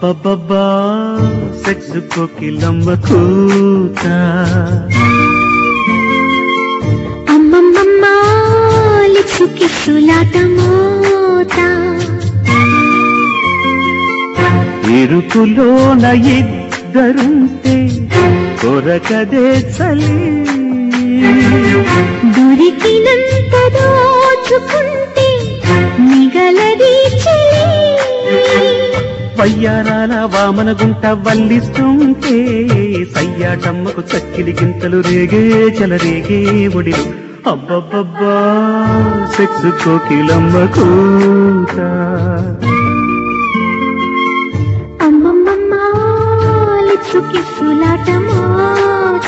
అబ్బబ్బబ్బా సెక్స్ కోకిలమ్మ కూత అమ్మమ్మమ్మ లిప్సు కిస్సులాట మోత ఇరుకులోన ఇద్దరుంటే కొరకదే చలి దొరికినంత దోచుకుంటే మిగలది చెలి వయ్యారాల వామన గుంట వల్లిస్తుంటే సయ్యాటమ్మకు చక్కిలి గింతలు రేగే చెలరేగే ఒడిలు అబ్బబ్బబ్బా సెక్స్ కోకిలమ్మ కూత అమ్మమ్మమ్మ లిప్సు కిస్సులాట మోత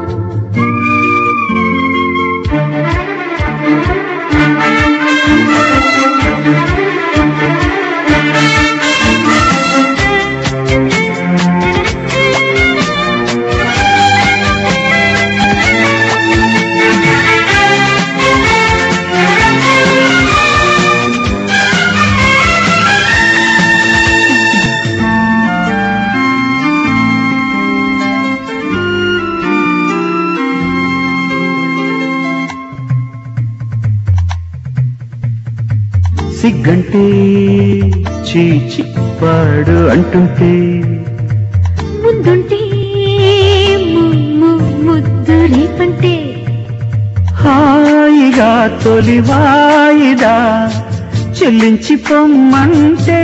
సిగ్గంటే చీచి పాడు అంటుంటే ముందుంటే ము- ము- ముద్దు రేపంటే హాయిగా తొలి వాయిదా చెల్లించి పొమ్మంటే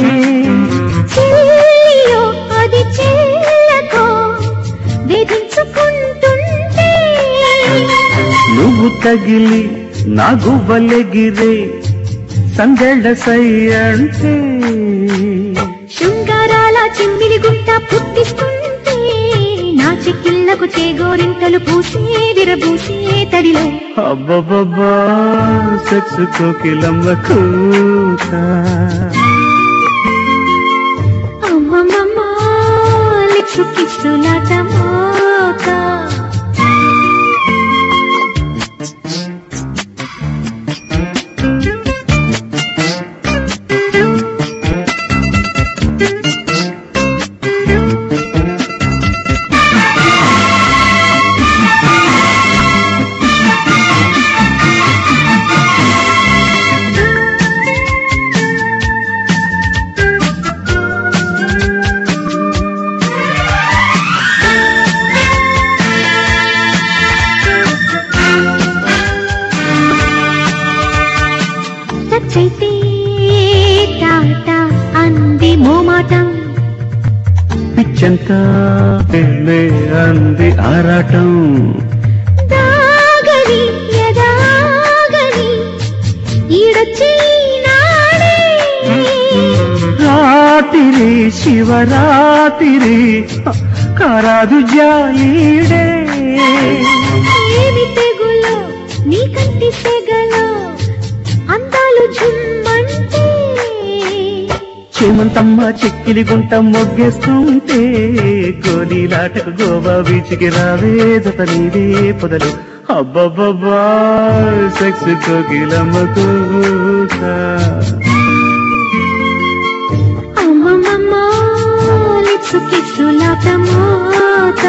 చెయ్యో అది చెల్లకో వేధించుకుంటుంటే నువ్వు తగిలి నా గువ్వలెగిరే సందెళ్ళ సై అంటే శృంగారాల చిమ్మిలి గుంట పుట్టిస్తుంటే నా చెక్కిళ్లకు చేగోరింతలు పూసే విరబూసే తడిలో అబ్బబ్బబ్బా సెక్స్ కోకిలమ్మ కూత అమ్మమ్మమ్మ లిప్సు కిస్సులాట మోత సచ్చైతే టాటా అంది మోమాటం పిచ్చంతా పెళ్ళే అంది ఆరాటం దాగని ఎదాగని ఈడొచ్చి నాడే రాతిరి శివరాతిరి కారాదు జాలీడే ఏమి తెగులో నీ కంటి సెగలో అందాలు జుమ్మంటే చేమంతమ్మ చెక్కిలి గుంట మొగ్గేస్తుంటే గోలీలాటకు గోవా బీచ్కి రావే జత నీదే పొదలు అబ్బబ్బబ్బా సెక్స్ కోకిలమ్మ కూత అమ్మమ్మమ్మ లిప్సు కిస్సులాట మోత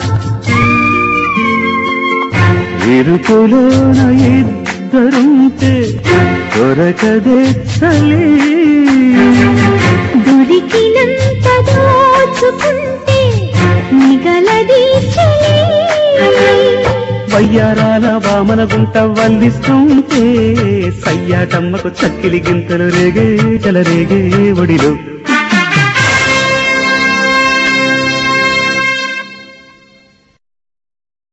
ఇరుకులోన ఇద్దరుంటే దొరకదే చలి దొరికినంత దోచుకుంటే మిగలది చెలి వయ్యారాల వామన గుంట వల్లిస్తుంటే సయ్యాటమ్మకు చక్కిలి గింతలు రేగే చెలరేగే ఒడిలో